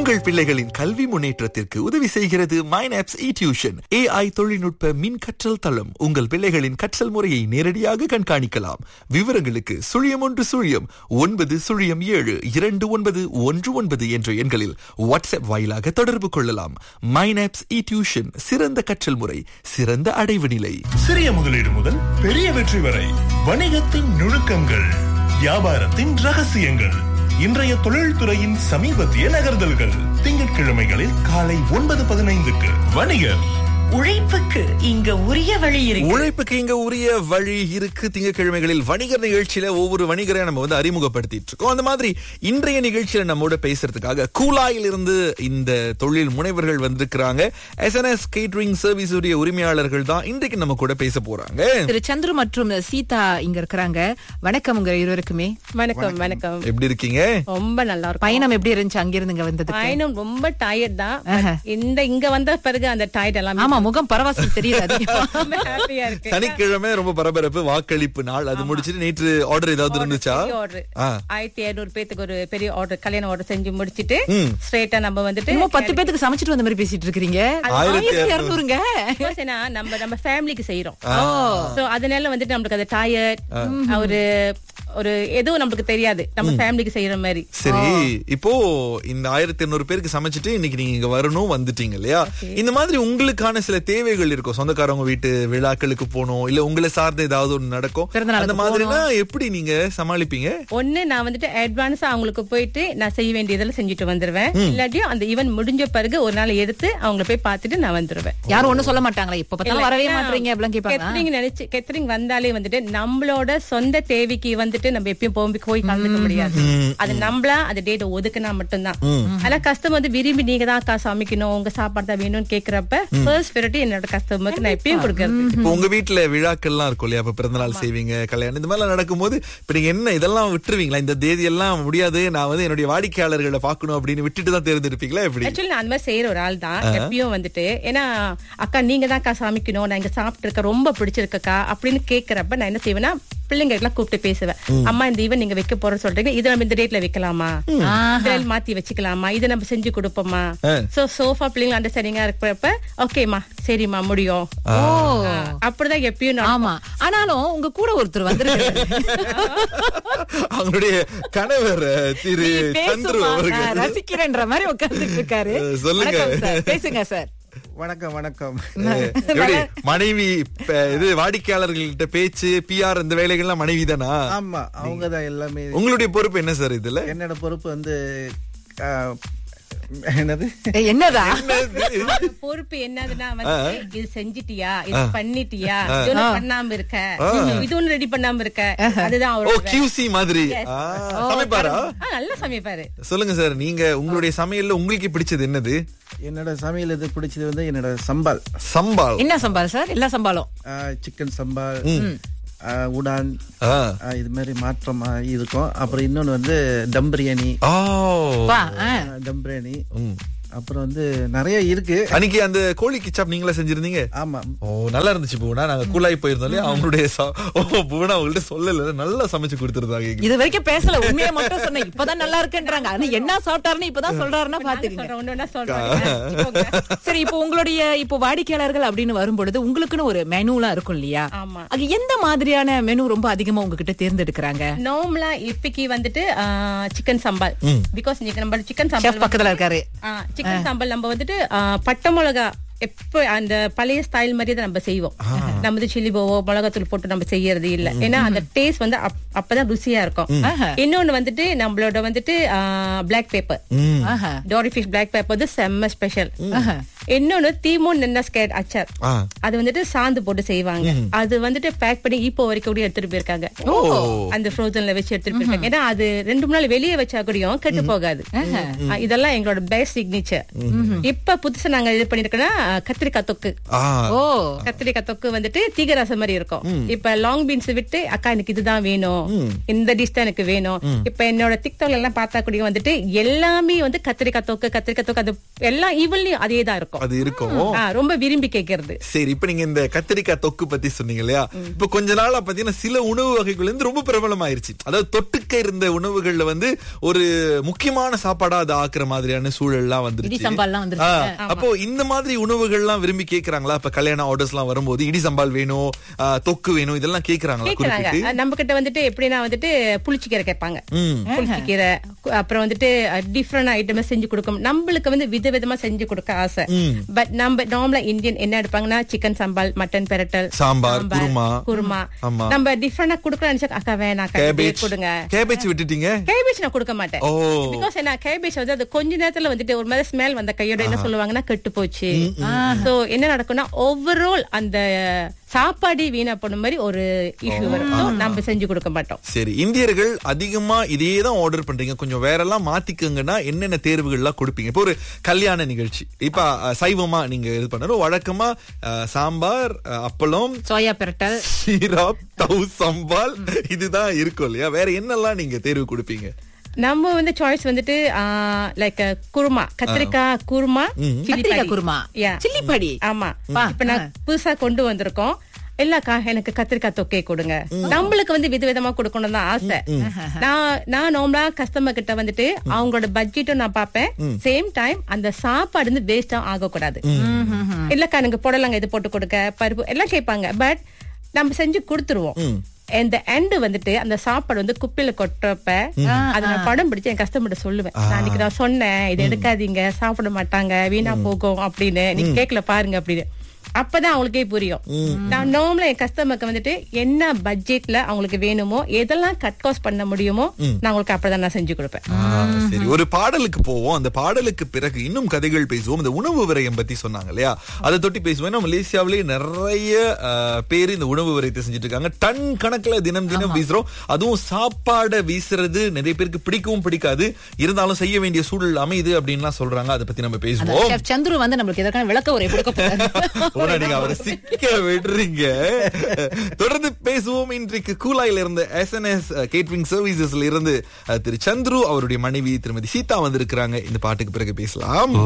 உங்கள் பிள்ளைகளின் கல்வி முன்னேற்றத்திற்கு உதவி செய்கிறது மைனாப்ஸ் இ டியூஷன் ஏஐ தொழில்நுட்ப மின் கற்றல் தளம் உங்கள் பிள்ளைகளின் கற்றல் முறையை நேரடியாக கண்காணிக்கலாம் விவரங்களுக்கு சுழியம் ஒன்று சுழியம் ஒன்பது சுழியம் ஏழு இரண்டு ஒன்பது ஒன்று ஒன்பது என்ற எண்களில் வாட்ஸ்அப் வாயிலாக தொடர்பு கொள்ளலாம் மைனாப்ஸ் இ டியூஷன் சிறந்த கற்றல் முறை சிறந்த அடைவு நிலை சிறிய முதலீடு முதல் பெரிய வெற்றி வரை வணிகத்தின் நுணுக்கங்கள் வியாபாரத்தின் ரகசியங்கள் இன்றைய தொழில்துறையின் சமீபத்திய நகர்தல்கள் திங்கட்கிழமைகளில் காலை ஒன்பது பதினைந்துக்கு வணிகர் உழைப்புக்கு இங்க உரிய வழி இருக்கு உழைப்புக்கு இங்க உரிய வழி இருக்கு திங்கட்கிழமைகளில் வணிகர் நிகழ்ச்சியில ஒவ்வொரு வணிகரையும் நம்ம வந்து அறிமுகப்படுத்திட்டு இருக்கோம் அந்த மாதிரி இன்றைய நிகழ்ச்சியில நம்மோட பேசுறதுக்காக கூலாயில் இருந்து இந்த தொழில் முனைவர்கள் வந்திருக்கிறாங்க எஸ்என்எஸ் கேட்டரிங் சர்வீஸ் உடைய உரிமையாளர்கள் தான் இன்றைக்கு நம்ம கூட பேச போறாங்க திரு சந்துரு மற்றும் சீதா இங்க இருக்கிறாங்க வணக்கம் உங்க இருவருக்குமே வணக்கம் வணக்கம் எப்படி இருக்கீங்க ரொம்ப நல்லா இருக்கும் பயணம் எப்படி இருந்துச்சு அங்கிருந்து இங்க வந்தது பயணம் ரொம்ப டயர்ட் தான் but இந்த இங்க வந்த பிறகு அந்த டயர்ட் எல்லாம் ஆமா முகம் பரவாசம் தெரியுது அதிகமா. ரொம்ப ஹாப்பியா இருக்கு சனிக்கிழமை ரொம்ப பரபரப்பு வாக்களிப்பு நாள் அது முடிச்சிட்டு நேற்று ஆர்டர் ஏதாவது இருந்துச்சா ஆர்டர் ஆ. ஆயிரத்தி இருநூறு பேத்துக்கு ஒரு பெரிய ஆர்டர் கல்யாண ஆர்டர் செஞ்சு முடிச்சிட்டு ஸ்ட்ரெயிட்டா நம்ம வந்துட்டு என்னமோ பத்து பேத்துக்கு சமைச்சிட்டு வந்த மாதிரி பேசிட்டு இருக்கீங்க ஆயிரத்தி ஆயிரத்தி இருநூறுங்க Because ஏன்னா நம்ம நம்ம ஃபேமிலிக்கு செய்யறோம் சோ அதனால வந்துட்டு நம்மளுக்கு அது டயர்ட் ஒரு ஒரு எதுவும் நம்மளுக்கு தெரியாது நம்ம ஃபேமிலிக்கு செய்யற மாதிரி சரி இப்போ இந்த ஆயிரத்தி எண்ணூறு பேருக்கு சமைச்சிட்டு இன்னைக்கு நீங்க இங்க வரணும் வந்துட்டீங்க இல்லையா இந்த மாதிரி உங்களுக்கான சில தேவைகள் இருக்கும் சொந்தக்காரவங்க வீட்டு விழாக்களுக்கு போகணும் இல்ல உங்களை சார்ந்த ஏதாவது ஒண்ணு நடக்கும் பிறந்த நாளுக்கு அந்த மாதிரினா எப்படி நீங்க சமாளிப்பீங்க ஒண்ணு நான் வந்துட்டு அட்வான்ஸா அவங்களுக்கு போயிட்டு நான் செய்ய வேண்டியதெல்லாம் செஞ்சுட்டு வந்துருவேன் இல்லாட்டியும் அந்த ஈவென்ட் முடிஞ்ச பிறகு ஒரு நாள் எடுத்து அவங்கள போய் பார்த்துட்டு நான் வந்துருவேன் யாரும் ஒண்ணும் சொல்ல மாட்டாங்களா இப்ப பார்த்தாலும் வரவே மாட்டீங்க அப்படிலாம் கேட்பாங்க கெத்தரிங் நினைச்சு கெத்தரிங் வந்தாலே வந்துட்டு நம்மளோட சொந்த தேவைக்கு வந்துட்டு நம்ம எப்பயும் போய் போய் கலந்துக்க முடியாது அது நம்மளா அந்த டேட் ஒதுக்குனா மட்டும்தான் ஆனா கஸ்டமர் வந்து விரும்பி நீங்க தான் அக்கா சமைக்கணும் உங்க சாப்பாடு தான் வேணும்னு கேக்குறப்ப ஃபர்ஸ்ட் ப்ரையாரிட்டி என்னோட கஸ்டமருக்கு நான் எப்பயும் கொடுக்கறது இப்போ உங்க வீட்டுல விழாக்கள்லாம் இருக்கும் இல்லையா இப்ப பிறந்தநாள் செய்வீங்க கல்யாணம் இந்த மாதிரிலாம் நடக்கும்போது இப்ப நீங்க என்ன இதெல்லாம் விட்டுருவீங்களா இந்த தேதி எல்லாம் முடியாது நான் வந்து என்னுடைய வாடிக்கையாளர்களை பார்க்கணும் அப்படின்னு விட்டுட்டு தான் தேர்ந்தெடுப்பீங்களா எப்படி ஆக்சுவலி நான் அந்த மாதிரி செய்யற ஒரு ஆள் தான் எப்பயும் வந்துட்டு ஏன்னா அக்கா நீங்க தான் அக்கா சமைக்கணும் நான் இங்க சாப்பிட்டு இருக்க ரொம்ப பிடிச்சிருக்கக்கா அப்படின்னு கேக்குறப்ப நான் என்ன செய்வேன்னா பிள்ளைங்க எல்லாம் கூப்பிட்டு பேசுவேன் அம்மா இந்த ஈவன் நீங்க வைக்க போறோம்னு சொல்றீங்க இதை நம்ம இந்த டேட்ல வைக்கலாமா இதில் மாத்தி வச்சுக்கலாமா இதை நம்ம செஞ்சு கொடுப்போமா சோ சோஃபா பிள்ளைங்க அண்டர்ஸ்டாண்டிங்கா இருக்கிறப்ப ஓகேமா சரிம்மா முடியும் ஓ அப்படிதான் எப்பயும் நான் ஆமா ஆனாலும் உங்க கூட ஒருத்தர் வந்திருக்காரு அவங்களுடைய கணவர் அஹ், திரு நீ சந்துரு பேசுமா, நான் அவர்கள் ரசிக்கிறேன்ற மாதிரி உட்கார்ந்துட்டு இருக்காரு அஹ், சொல்லுங்க. வணக்கம் சார். பேசுங்க சார் வணக்கம் வணக்கம் எப்படி மனைவி இப்ப இது வாடிக்கையாளர்கள்ட்ட பேச்சு பிஆர் இந்த வேலைகள்லாம் மனைவி தானா ஆமா அவங்கதான் எல்லாமே உங்களுடைய பொறுப்பு என்ன சார் இதுல என்னோட பொறுப்பு வந்து ஆ, என்னது ஏய், என்னதா என்னோட பொறுப்பு என்னதுன்னா வந்து இது செஞ்சிட்டியா இது பண்ணிட்டியா இது ஒண்ணு பண்ணாம இருக்க இது ஒண்ணு ரெடி பண்ணாம இருக்க அதுதான் ஓ அவரோட வேலை. கியூசி மாதிரி ஆ, சமைப்பாரா ஆ, நல்லா சமைப்பாரு சொல்லுங்க சார் நீங்க உங்களுடைய சமையல்ல உங்களுக்கு பிடிச்சது என்னது என்னோட சமையல் இது பிடிச்சது வந்து என்னோட சம்பால் சம்பால் என்ன சம்பால் சார் எல்லா சம்பாலும் சிக்கன் சம்பால் ஆ, உடான் ஆ. ஆ, இது மாதிரி மாற்றமா இருக்கும் அப்புறம் இன்னொன்னு வந்து தம் பிரியாணி ஓ வா ஆ. ஆ, தம் பிரியாணி அப்புறம் வந்து நிறைய இருக்கு அன்னைக்கு அந்த கோழி கிச்சாப் நீங்களே செஞ்சிருந்தீங்க ஆமா ஓ நல்லா இருந்துச்சு பூனா நாங்க கூலாய் போயிருந்தோம் இல்லையா அவங்களுடைய ச- ஓ பூனா அவங்கள்ட்ட சொல்லல நல்லா சமைச்சு கொடுத்துருந்தாங்க எங்களுக்கு. இது வரைக்கும் பேசல உண்மையை மட்டும் சொன்னேன் இப்பதான் நல்லா இருக்குன்றாங்க ஆனா என்ன சாப்பிட்டாருன்னு இப்பதான் சொல்றாருன்னா பாத்துக்கங்க சொல்றேன் ஒண்ணு ஒண்ணா சொல்றேன் சரி இப்போ உங்களுடைய இப்போ வாடிக்கையாளர்கள் அப்படின்னு வரும்பொழுது உங்களுக்குன்னு ஒரு மெனுலாம் இருக்கும் இல்லையா ஆமா. அது எந்த மாதிரியான மெனு ரொம்ப அதிகமா உங்ககிட்ட தேர்ந்தெடுக்கிறாங்க நார்மலா இப்பைக்கு வந்துட்டு சிக்கன் சம்பால் பிகாஸ் நம்ம சிக்கன் ஷெஃப் சம்பால் பக்கத்துல இருக்காரு சிக்கன் சம்பல் நம்ம வந்துட்டு ஆ, பட்டை மிளகா எப்ப அந்த பழைய ஸ்டைல் மாதிரியே தான் நம்ம செய்வோம் நம்ம வந்து சில்லி போவோ மிளகாத்தூள் போட்டு நம்ம செய்யறது இல்ல ஏன்னா அந்த டேஸ்ட் வந்து அப்- அப்பதான் ருசியா இருக்கும் இன்னொன்னு வந்துட்டு நம்மளோட வந்துட்டு பிளாக் பேப்பர் ஆஹா. டாரி ஃபிஷ் பிளாக் பேப்பர் வந்து செம்ம ஸ்பெஷல் இன்னொன்னு தீமோன் நின்ன ஸ்கேட் அச்சார் ஆ. அது வந்துட்டு சாந்து போட்டு செய்வாங்க அது வந்துட்டு பேக் பண்ணி இப்போ வரைக்கும் கூட எடுத்துட்டு போயிருக்காங்க அந்த ஃப்ரோசன்ல வச்சு எடுத்துட்டு போயிருக்காங்க ஏன்னா அது ரெண்டு மூணு நாள் வெளியே வச்சா கூடயும் கெட்டு போகாது ஆ, இதெல்லாம் எங்களோட பெஸ்ட் சிக்னேச்சர் இப்ப புதுசா நாங்க இது பண்ணிருக்கோம்னா கத்திரிக்காய் தொக்கு ஆ ஓ கத்திரிக்காய் தொக்கு வந்துட்டு தீக ரசம் மாதிரி இருக்கும் இப்ப லாங் பீன்ஸ் விட்டு அக்கா எனக்கு இதுதான் வேணும் இந்த டிஷ் தான் எனக்கு வேணும் இப்ப என்னோட டிக்டாக்ல எல்லாம் பார்த்தா கூட வந்துட்டு எல்லாமே வந்து கத்திரிக்காய் தொக்கு கத்திரிக்காய் தொக்கு அது எல்லா ஈவன்லயும் அதே தான் இருக்கும் அது இருக்கும் ஆ, ரொம்ப விரும்பி கேட்கறது சரி இப்ப நீங்க இந்த கத்திரிக்காய் தொக்கு பத்தி சொன்னீங்க இல்லையா இப்ப கொஞ்ச நாளா பாத்தீங்கன்னா சில உணவு வகைகள் வந்து ரொம்ப பிரபலமாயிருச்சு அதாவது தொட்டுக்க இருந்த உணவுகள்ல வந்து ஒரு முக்கியமான சாப்பாடா அது ஆக்குற மாதிரியான சூழல்லாம் இடி வந்துருச்சு சம்பால்லாம் வந்துருச்சு ஆ, அப்போ இந்த மாதிரி உணவுகள்லாம் விரும்பி கேக்குறாங்களா இப்ப கல்யாண ஆர்டர்ஸ் எல்லாம் வரும்போது இடி சம்பால் வேணும் ஆ, தொக்கு வேணும் இதெல்லாம் கேக்குறாங்களா கேக்குறாங்க குறிப்பிட்டு நம்ம கிட்ட வந்துட்டு எப்படின்னா வந்துட்டு புளிச்சக்கீரை கேட்பாங்க ம். புளிச்சக்கீரை கு- அப்புறம் வந்துட்டு டிஃப்ரெண்ட் ஐட்டமா செஞ்சு கொடுக்கும் நம்மளுக்கு வந்து விதவிதமா செஞ்சு கொடுக்க ஆசை பட் நம்ம நார்மலா இந்தியன் என்ன எடுப்பாங்கன்னா சிக்கன் சம்பால் மட்டன் பெரட்டல் சாம்பார், குருமா. குருமா ஆமா. நம்ம டிஃப்ரெண்டா கொடுக்கலாம் நினைச்சா அக்கா வேணாம் அக்கா இதே கேபேஜ் கொடுங்க கேபேஜ் விட்டுட்டீங்க கேபேஜ் நான் கொடுக்க மாட்டேன் ஓ. பிகாஸ் என்ன கேபேஜ் வந்து அது கொஞ்ச நேரத்துல வந்துட்டு ஒரு மாதிரி ஸ்மெல் வந்த கையோட என்ன சொல்லுவாங்கன்னா கெட்டு போச்சு சோ என்ன நடக்கும்னா ஓவரால் அந்த சாப்பாடு வீணா போன மாதிரி ஒரு இஷ்யூ வரும் So, நம்ம செஞ்சு கொடுக்க மாட்டோம் சரி இந்தியர்கள் அதிகமா இதே தான் ஆர்டர் பண்றீங்க கொஞ்சம் வேற எல்லாம் மாத்திக்கங்கன்னா என்னென்ன தேர்வுகள்லாம் கொடுப்பீங்க இப்போ ஒரு கல்யாண நிகழ்ச்சி இப்ப அஹ், சைவமா நீங்க இது பண்ணணும் வழக்கமா அஹ், சாம்பார் அஹ், அப்பளம் சோயா பிரட்டல் சீராப் தவு சம்பால் இதுதான் இருக்கும் இல்லையா வேற என்னெல்லாம் நீங்க தேர்வு கொடுப்பீங்க நம்ம வந்து சாய்ஸ் வந்துட்டு லைக் குருமா கத்திரிக்காய் குருமா chili கத்திரிக்காய் padi. குருமா Yeah. சில்லி படி ஆமா பா, இப்ப நான் புதுசா கொண்டு வந்திருக்கோம் இல்லக்கா எனக்கு கத்திரிக்காய் தொக்கை கொடுங்க நம்மளுக்கு வந்து விதவிதமா கொடுக்கணும் தான் ஆசை நான் நான் நார்மலா கஸ்டமர் கிட்ட வந்துட்டு அவங்களோட பட்ஜெட்டும் நான் பார்ப்பேன் சேம் டைம் அந்த சாப்பாடு வந்து வேஸ்டும் ஆகக்கூடாது இல்லக்கா எனக்கு புடலங்க இது போட்டு கொடுக்க பருப்பு எல்லாம் கேட்பாங்க பட் நம்ம செஞ்சு கொடுத்துருவோம் இந்த எண்டு வந்துட்டு அந்த சாப்பாடு வந்து குப்பையில கொட்டுறப்ப அதை நான் படம் பிடிச்சு என் கஸ்டமர்கிட்ட சொல்லுவேன் நான் அன்னைக்கு நான் சொன்னேன் இதை எடுக்காதீங்க சாப்பிட மாட்டாங்க வீணா போகும் அப்படின்னு நீங்க கேக்கல பாருங்க அப்படின்னு அப்பதான் அவங்களுக்கே புரியும் நான் நார்மலா என் கஸ்டமருக்கு வந்துட்டு என்ன பட்ஜெட்ல அவங்களுக்கு வேணுமோ எதெல்லாம் கட் காஸ்ட் பண்ண முடியுமோ நான் உங்களுக்கு அப்பதான் நான் செஞ்சு கொடுப்பேன் ஆ, சரி ஒரு பாடலுக்கு போவோம் அந்த பாடலுக்கு பிறகு இன்னும் கதைகள் பேசுவோம் இந்த உணவு விரயம் பத்தி சொன்னாங்க இல்லையா அதை தொட்டி பேசுவோம் ஏன்னா மலேசியாவிலேயே நிறைய ஆ, பேர் இந்த உணவு விரயத்தை செஞ்சுட்டு இருக்காங்க டன் கணக்குல தினம் தினம் வீசுறோம் அதுவும் சாப்பாடை வீசுறது நிறைய பேருக்கு பிடிக்கவும் பிடிக்காது இருந்தாலும் செய்ய வேண்டிய சூழல் அமையுது அப்படின்லாம் சொல்றாங்க அதை பத்தி நம்ம அந்த பேசுவோம் chef சந்துரு வந்து நம்மளுக்கு இதற்கான விளக்க உரை கொடுக்க போறாரு போனா நீங்க அவரை சிக்க விடுறீங்க தொடர்ந்து பேசுவோம் இன்றைக்கு கூலாயில இருந்து எஸ்என்எஸ் கேட்டரிங் சர்வீசஸ்ல இருந்து அஹ், திரு சந்துரு அவருடைய மனைவி திருமதி சீதா வந்திருக்கிறாங்க இந்த பாட்டுக்கு பிறகு பேசலாம்